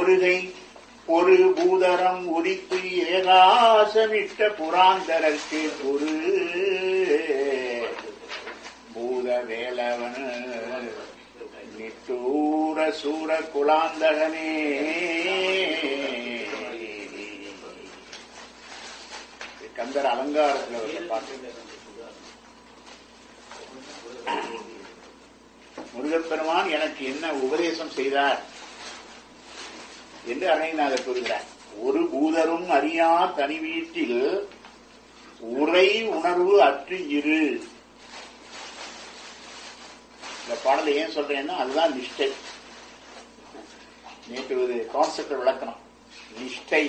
ஒருகை ஒரு பூதரம் உரித்து ஏகாசமிட்ட புராந்தரற்கு குரு பூத வேலவன் நிட்டூர சூர குலாந்தகனே கந்தர் அலங்காரத்தில் ஒரு பாட்டு முருகப்பெருமான் எனக்கு என்ன உபதேசம் செய்தார் என்று அருணைநாதர் கூறுகிறார் ஒரு பூதரும் அறியா தனி வீட்டில் உரை உணர்வு அற்று இரு இந்த பாடலை ஏன் சொல்றேன்னா அதுதான் நிஷ்டை நேற்று ஒரு கான்செப்ட் விளக்கணும் நிஷ்டை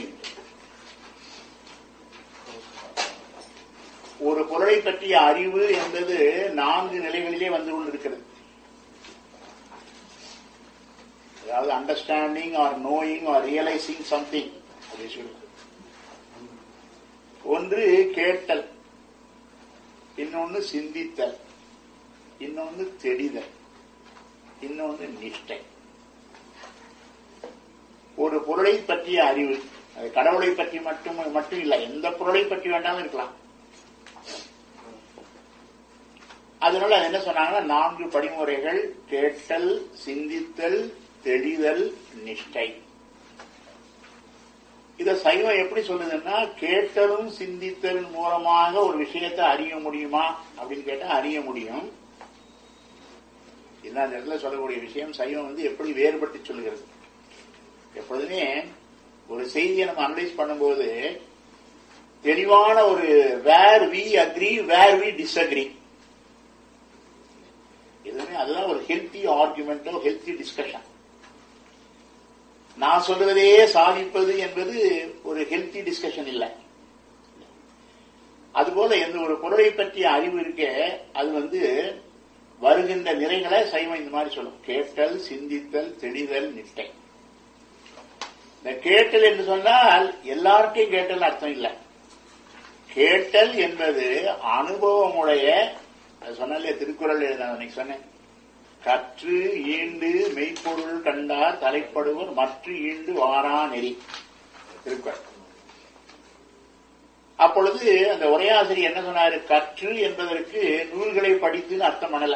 ஒரு பொருளை பற்றிய அறிவு என்பது நான்கு நிலைகளிலே வந்து கொண்டிருக்கிறது அதாவது understanding or knowing or realising something ஒன்று கேட்டல் இன்னொன்னு சிந்தித்தல் இன்னொன்னு தெளிதல் இன்னொன்னு நிஷ்டை ஒரு பொருளை பற்றிய அறிவு அது கடவுளை பற்றி மட்டும் மட்டும் இல்லை எந்த பொருளை பற்றி வேண்டாலும் இருக்கலாம் அதனால அது என்ன சொன்னாங்கன்னா நான்கு படிமுறைகள் கேட்டல் சிந்தித்தல் தெளிதல் நிஷ்டை இத சைவம் எப்படி சொல்லுதுன்னா கேட்டலும் சிந்தித்தலின் மூலமாக ஒரு விஷயத்தை அறிய முடியுமா அப்படின்னு கேட்டா அறிய முடியும் இதுதான் அந்த இடத்துல சொல்லக்கூடிய விஷயம் சைவம் வந்து எப்படி வேறுபட்டு சொல்லுகிறது எப்பொழுதுமே ஒரு செய்தியை நம்ம அனலைஸ் பண்ணும்போது தெளிவான ஒரு where we agree where we disagree இதுவுமே அதுதான் ஒரு ஹெல்த்தி ஆர்குமெண்டோ ஹெல்த்தி டிஸ்கஷன் நான் சொல்லுவதே சாதிப்பது என்பது ஒரு ஹெல்த்தி டிஸ்கஷன் இல்லை அதுபோல எந்த ஒரு பொருளை பற்றிய அறிவு இருக்க அது வந்து வருகின்ற நிறைகளை சைவம் இந்த மாதிரி சொல்லும் கேட்டல் சிந்தித்தல் தெளிதல் நிஷ்டை இந்த கேட்டல் என்று சொன்னால் எல்லாருக்கும் கேட்டல் அர்த்தம் இல்லை கேட்டல் என்பது அனுபவமுடைய அது சொன்னாலே திருக்குறள் எழுத அன்னைக்கு சொன்னேன் கற்று ஈண்டு மெய்ப்பொருள் கண்டார் தலைப்படுவர் மற்ற ஈண்டு வாரா நெறி திருக்குறள் அப்பொழுது அந்த உரையாசிரியர் என்ன சொன்னாரு கற்று என்பதற்கு நூல்களை படித்துன்னு அர்த்தம் பண்ணல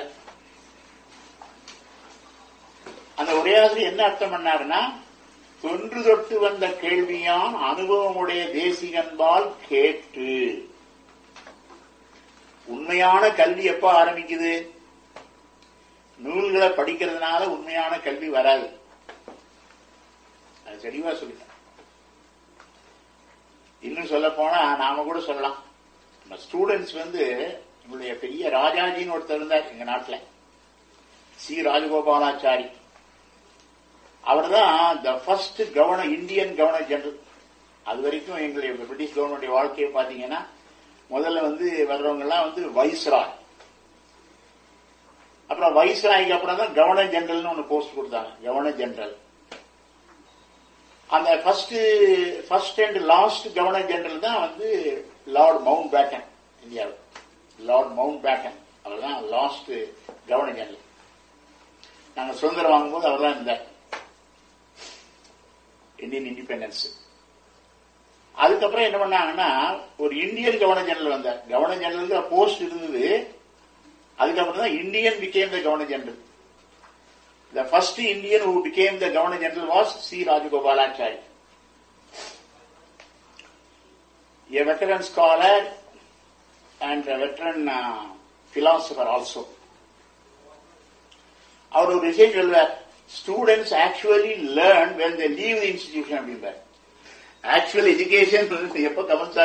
அந்த உரையாசிரியர் என்ன அர்த்தம் பண்ணாருன்னா தொன்று தொட்டு வந்த கேள்வியான் அனுபவமுடைய தேசிகன்பால் கேட்டு உண்மையான கல்வி எப்ப ஆரம்பிக்குது நூல்களை படிக்கிறதுனால உண்மையான கல்வி வராது அது தெளிவா சொல்லிட்டேன் இன்னும் சொல்ல போனா நாம கூட சொல்லலாம் நம்ம ஸ்டூடெண்ட்ஸ் வந்து எங்களுடைய பெரிய ராஜாஜின்னு ஒருத்தர் இருந்தார் எங்க நாட்டுல சி ராஜகோபாலாச்சாரி அவர் தான் the first governor Indian governor general அது வரைக்கும் எங்களுடைய பிரிட்டிஷ் கவர்மெண்ட் வாழ்க்கையை பாத்தீங்கன்னா முதல்ல வந்து வர்றவங்க எல்லாம் வந்து வைஸ்ராய் அப்புறம் வைஸ்ராய்க்கு அப்புறம் தான் கவர்னர் ஜெனரல்னு ஒன்று போஸ்ட் கொடுத்தாங்க கவர்னர் ஜெனரல் அந்த first first and last governor general தான் வந்து லார்ட் மவுண்ட் பேட்டன் இந்தியாவில் லார்ட் மவுண்ட் பேட்டன் அவர் தான் லாஸ்ட் கவர்னர் ஜெனரல் நாங்கள் சுதந்திரம் வாங்கும்போது அவர் தான் இருந்தார் இந்தியன் இண்டிபெண்டன்ஸ் அதுக்கப்புறம் என்ன பண்ணாங்கன்னா ஒரு இந்தியன் கவர்னர் ஜெனரல் வந்தார் கவர்னர் ஜெனரல் போஸ்ட் இருந்தது அதுக்கப்புறம் தான் Indian became the governor general the first Indian who became the governor general was C Rajagopalachari a veteran scholar and a veteran uh, philosopher also. அவர் ஒரு விஷயம் சொல்வார் students actually learn when they leave the institution அப்படின்பார் actual education எப்ப commence